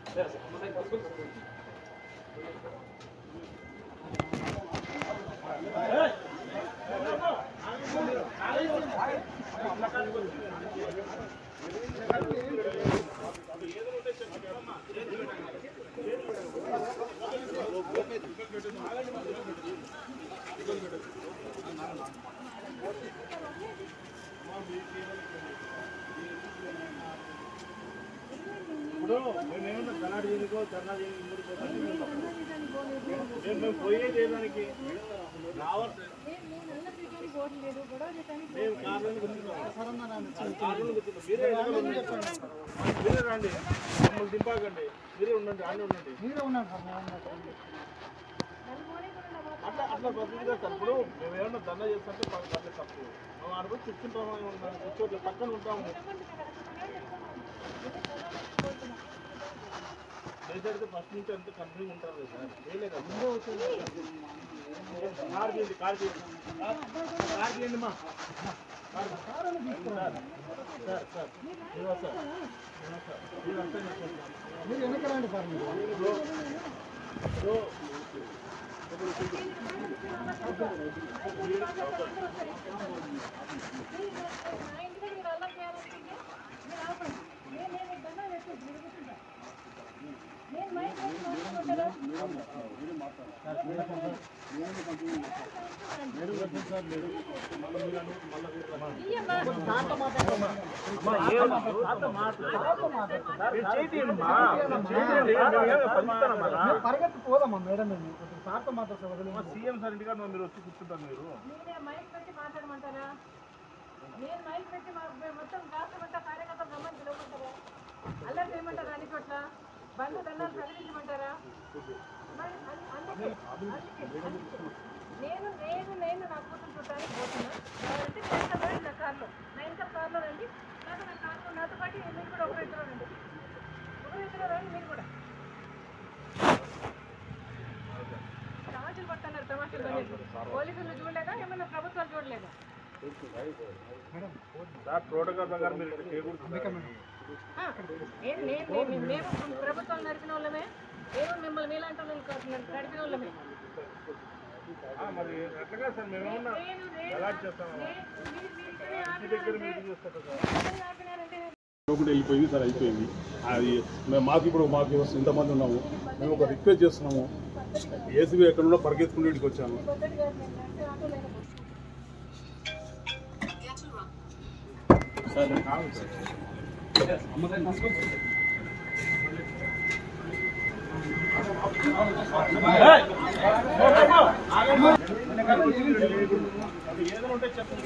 ఇప్పుడు మేమేమన్నా కర్ణాటక చేయనికో ధర్నా చేయనికి ముందుకు పోతాం. మేము మేము పోయేది ఏదానికి రావాలి మేము కార్లను కూర్చున్నాం కార్లను కూర్చున్నాం మీరే ఎక్కడ మీరే రండి మమ్మల్ని దింపాకండి మీరే ఉండండి అన్నీ ఉండండి మీరే ఉన్నారు సార్ మేము అట్లా అట్లా బతుకుగా సార్ ఇప్పుడు మేము ఏమన్నా దండ చేస్తుంటే మాకు అట్లా తప్పు మేము ఆడ పోయి కూర్చుంటాము ఏమన్నా కూర్చోట్లే పక్కన ఉంటాము చేసేది ఫస్ట్ నుంచి అంత కంపెనీ ఉంటారు కదా సార్ చేయలే కదా కార్ చేయండి కార్ చేయండి కార్ చేయండి మా కార్ సార్ సార్ సార్ ఇదిగో సార్ ఇదిగో సార్ ఇదంతా నాకు కొంచెం. మీరు వెనకరండి సార్ మీరు ఇప్పుడు ఇప్పుడు మీరు పరిగెత్తి పోదమ్మా మేడం మేము కొంచెం సార్తో మాట్లాడితే వదిలేదు సీఎం సార్ ఇంటికాడ మీరు వచ్చి కూర్చుంటారు మీరు మీరే మైక్ పెట్టి మాట్లాడమంటారా నేను మైక్ పెట్టి మా మేము మొత్తం రాష్ట్రం అంతా కార్యకర్తలు రమ్మని పిలవమంటారా అల్లరి చేయమంటారా అన్ని చోట్ల బంధు దండాలు ప్రకటించమంటారా మరి అన్- అందుకే అందుకే అందుకే. నేను నేను నేను నా కూతురు చూడటానికి పోతున్నా కావాలంటే నేను రండి నా కార్లో నా ఇంకా కార్లో రండి లేదా నా కార్లో నాతో పాటు మీరు కూడా ఒకరు ఇద్దరు రండి ఒకరు ఇద్దరు రండి మీరు కూడా తమాషలు పడుతున్నారు తమాషలు పని. పోలీసులు చూడలేదా ఏమన్నా ప్రభుత్వాలు చూడలేదా సార్ ప్రోటోకాల్ ప్రకారం మీరు ఇట్లా చేయకూడదు ఆ, నేను నేను నేను- మేము ప్రభుత్వాలు నడిపిన వాళ్ళమే మేము మిమ్మల్ని మీలాంటి వాళ్ళని కాదు, నడిపిన వాళ్ళమే ఆ, మరి ఎట్లా సార్ మేమేమన్నా నేను నేను ఎలా చేస్తాము నేను- మీరు- మీరు ఇక్కడే మీ దగ్గర ఆపినారంటే- మీరు చూస్తారు సార్ మీరు ఇక్కడే ఆపినారంటే ఒకటి వెళ్ళిపోయింది సార్ అయిపోయింది అది మేము మాకు ఇప్పుడు మాకు వస్తుంది ఇంతమంది ఉన్నాము మేము ఒక రిక్వెస్ట్ చేస్తున్నాము ఏసీబీ ఎక్కడ ఉన్నా పరిగెత్తుకుని ఇంటికి వచ్చాము పద్ధతి కాదు, నేను నడిచే ఆటో లేకపోతే. ఏదైనా ఉంటే చెప్పండి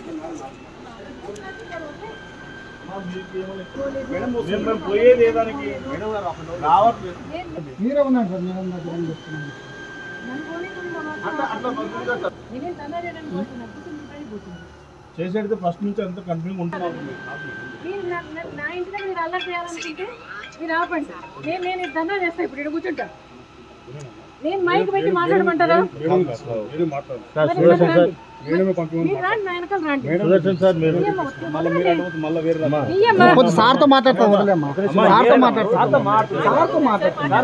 మేము పోయేది ఏదానికి రావట్లేదు మీరే ఉన్నారు సార్ మేడం దగ్గర అని చెప్తున్నాను నన్ను పోనీకుండా మాత్రం అట్లా అట్లా బతుకుగా సార్ నేనేం దందా చేయడానికి పోతున్నా కూర్చుని తింటానికి పోతున్నా చేసేది ఫస్ట్ నుంచి అంత కంటిన్యూ ఉంటున్నాం మీరు నా- నా- నా ఇంటి దగ్గర మీరు అల్లరి చేయాలనుకుంటే మీరు ఆపండి నేను నేను ఇది దందా చేస్తా ఇప్పుడు ఇక్కడ కూర్చుంటా నేను మైక్ పెట్టి మాట్లాడమంటారా మేడం కాదు సార్, మేడం మాట్లాడు మరి ఇక్కడ రండి. మేడమే పంపించమని మీరు రాండి నా వెనకాల రండి సుదర్శన్ సార్ మీరు ఇయ్యమ్మ, వద్దు. మళ్ళీ మీరు అడగదు మళ్ళీ వేరే రకం. ఇయ్యమ్మ. కొంచెం సార్తో మాట్లాడతా వదిలేమ్మా సార్తో మాట్లాడతా సార్తో మాట్లాడతా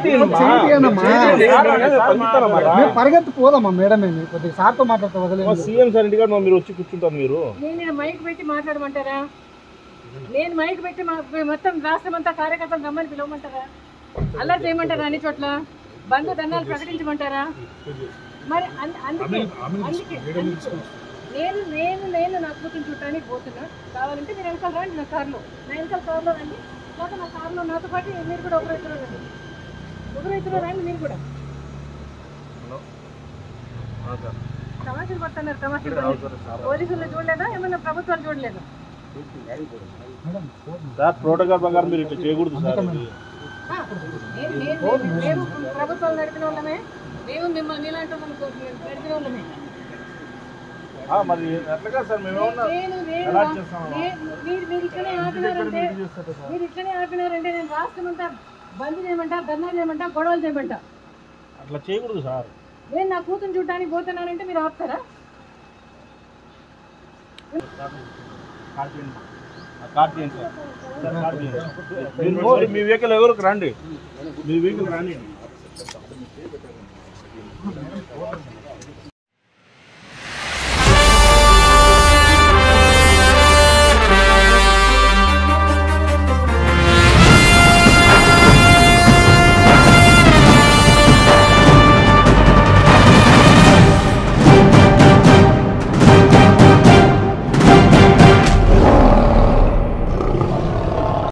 మేము పరిగెత్తి పోదమ్మా మేడం మేము కొద్దిగా సార్తో మాట్లాడతా వదిలేదు సీఎం సార్ ఇంటికాడ మీరు వచ్చి కూర్చుంటారు మీరు నేను ఈడ మైక్ పెట్టి మాట్లాడమంటారా నేను మైక్ పెట్టి మా మొత్తం రాష్ట్రం అంతా కార్యకర్తలు రమ్మని పిలవమంటారా అల్లరి చేయమంటారా అన్ని చోట్ల బంధు దండాలు ప్రకటించమంటారా మరి అన్- అందుకే అందుకే అందుకే. నేను నేను నేను నా కూతురు చూడటానికి పోతున్నా కావాలంటే మీరు వెనకాల రండి నా కార్లో నా వెనకాల కార్లో రండి లేకపోతే నా కార్లో నాతో పాటు మీరు కూడా ఒకరు ఇద్దరు రండి ఒకరు ఇద్దరు రండి మీరు కూడా తమాషలు పడుతున్నారు తమాషలు పోలీసులు చూడలేదా ఏమన్నా ప్రభుత్వాలు చూడలేదా సార్ ప్రోటోకాల్ ప్రకారం మీరు ఇట్లా చేయకూడదు సార్ ఇది. ఆ, నేను- నేను- నేను- మేము ప్రభుత్వాలు నడిపిన వాళ్ళమే మేము మిమ్మల్ని మీలాంటి వాళ్ళని కో- నడిపిన వాళ్ళమే ఆ, మరి ఎట్లా సార్ మేమేమన్నా నేను నేను ఎలా చేస్తాము? నేను- మీరు మీరు ఇట్లనే ఆపినారంటే మీరు ఇట్లనే ఆపినారంటే నేను రాష్ట్రం అంతా బంద్ చేయమంటా ధర్నా చేయమంటా గొడవలు చేయమంటా అట్లా చేయకూడదు సార్ నేను నా కూతురు చూడడానికి పోతున్నానంటే మీరు ఆపుతారా కార్ చేయండి. ఆ, కార్ చేయండి సార్. సార్, కార్ చేయండి. మీరు మీ వెహికల్ ఎవరికి రండి మీ వెహికల్ రానియండి